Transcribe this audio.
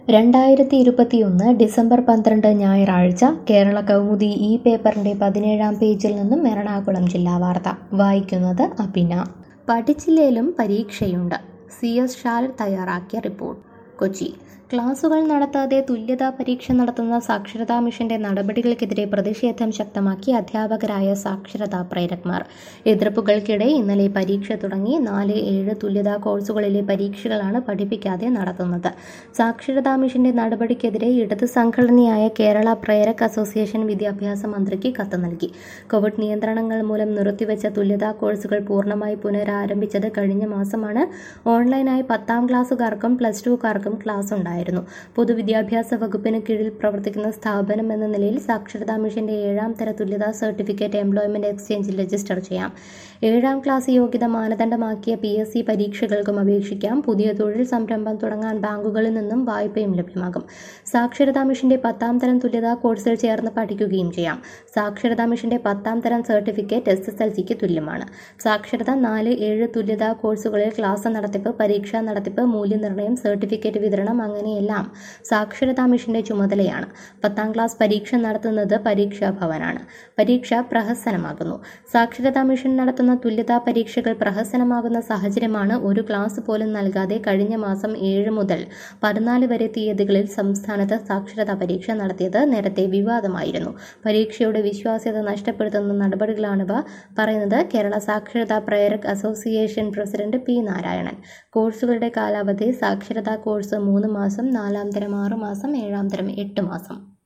രണ്ടായിരത്തി ഇരുപത്തിയൊന്ന് ഡിസംബർ പന്ത്രണ്ട് ഞായറാഴ്ച കേരള കൗമുദി ഈ പേപ്പറിന്റെ പതിനേഴാം പേജിൽ നിന്നും എറണാകുളം ജില്ലാ വാർത്ത വായിക്കുന്നത് അഭിന പഠിച്ചില്ലേലും പരീക്ഷയുണ്ട് സി എസ് ഷാൽ തയ്യാറാക്കിയ റിപ്പോർട്ട് കൊച്ചി ക്ലാസുകൾ നടത്താതെ തുല്യതാ പരീക്ഷ നടത്തുന്ന സാക്ഷരതാ മിഷന്റെ നടപടികൾക്കെതിരെ പ്രതിഷേധം ശക്തമാക്കി അധ്യാപകരായ സാക്ഷരതാ പ്രേരക്മാർ എതിർപ്പുകൾക്കിടെ ഇന്നലെ പരീക്ഷ തുടങ്ങി നാല് ഏഴ് തുല്യതാ കോഴ്സുകളിലെ പരീക്ഷകളാണ് പഠിപ്പിക്കാതെ നടത്തുന്നത് സാക്ഷരതാ മിഷന്റെ നടപടിക്കെതിരെ ഇടത് സംഘടനയായ കേരള പ്രേരക് അസോസിയേഷൻ വിദ്യാഭ്യാസ മന്ത്രിക്ക് കത്ത് നൽകി കോവിഡ് നിയന്ത്രണങ്ങൾ മൂലം നിർത്തിവെച്ച തുല്യതാ കോഴ്സുകൾ പൂർണ്ണമായി പുനരാരംഭിച്ചത് കഴിഞ്ഞ മാസമാണ് ഓൺലൈനായി പത്താം ക്ലാസ്സുകാർക്കും പ്ലസ് ടുക്കാർക്കും ക്ലാസ് ഉണ്ടായിരുന്നു പൊതുവിദ്യാഭ്യാസ വകുപ്പിന് കീഴിൽ പ്രവർത്തിക്കുന്ന സ്ഥാപനം എന്ന നിലയിൽ സാക്ഷരതാ മിഷന്റെ ഏഴാം തര തുല്യതാ സർട്ടിഫിക്കറ്റ് എംപ്ലോയ്മെന്റ് എക്സ്ചേഞ്ചിൽ രജിസ്റ്റർ ചെയ്യാം ഏഴാം ക്ലാസ് യോഗ്യത മാനദണ്ഡമാക്കിയ പി എസ് സി പരീക്ഷകൾക്കും അപേക്ഷിക്കാം പുതിയ തൊഴിൽ സംരംഭം തുടങ്ങാൻ ബാങ്കുകളിൽ നിന്നും വായ്പയും ലഭ്യമാകും സാക്ഷരതാ മിഷന്റെ പത്താം തരം തുല്യതാ കോഴ്സിൽ ചേർന്ന് പഠിക്കുകയും ചെയ്യാം സാക്ഷരതാ മിഷന്റെ പത്താം തരം സർട്ടിഫിക്കറ്റ് എസ് എസ് എൽ സിക്ക് തുല്യമാണ് സാക്ഷരത നാല് ഏഴ് തുല്യതാ കോഴ്സുകളിൽ ക്ലാസ് നടത്തിപ്പ് പരീക്ഷാ നടത്തിപ്പ് മൂല്യനിർണ്ണയം സർട്ടിഫിക്കറ്റ് വിതരണം അങ്ങനെയെല്ലാം സാക്ഷരതാ മിഷന്റെ ചുമതലയാണ് പത്താം ക്ലാസ് പരീക്ഷ നടത്തുന്നത് പരീക്ഷാ ഭവനാണ് പരീക്ഷ പ്രഹസനമാകുന്നു സാക്ഷരതാ മിഷൻ നടത്തുന്ന തുല്യതാ പരീക്ഷകൾ പ്രഹസനമാകുന്ന സാഹചര്യമാണ് ഒരു ക്ലാസ് പോലും നൽകാതെ കഴിഞ്ഞ മാസം ഏഴ് മുതൽ പതിനാല് വരെ തീയതികളിൽ സംസ്ഥാനത്ത് സാക്ഷരതാ പരീക്ഷ നടത്തിയത് നേരത്തെ വിവാദമായിരുന്നു പരീക്ഷയുടെ വിശ്വാസ്യത നഷ്ടപ്പെടുത്തുന്ന നടപടികളാണിവ പറയുന്നത് കേരള സാക്ഷരതാ Prerak association president P Narayanan കോഴ്സുകളുടെ കാലാവധി സാക്ഷരതാ കോഴ്സ് മൂന്ന് മാസം നാലാം തരം ആറ് മാസം ഏഴാം തരം എട്ട് മാസം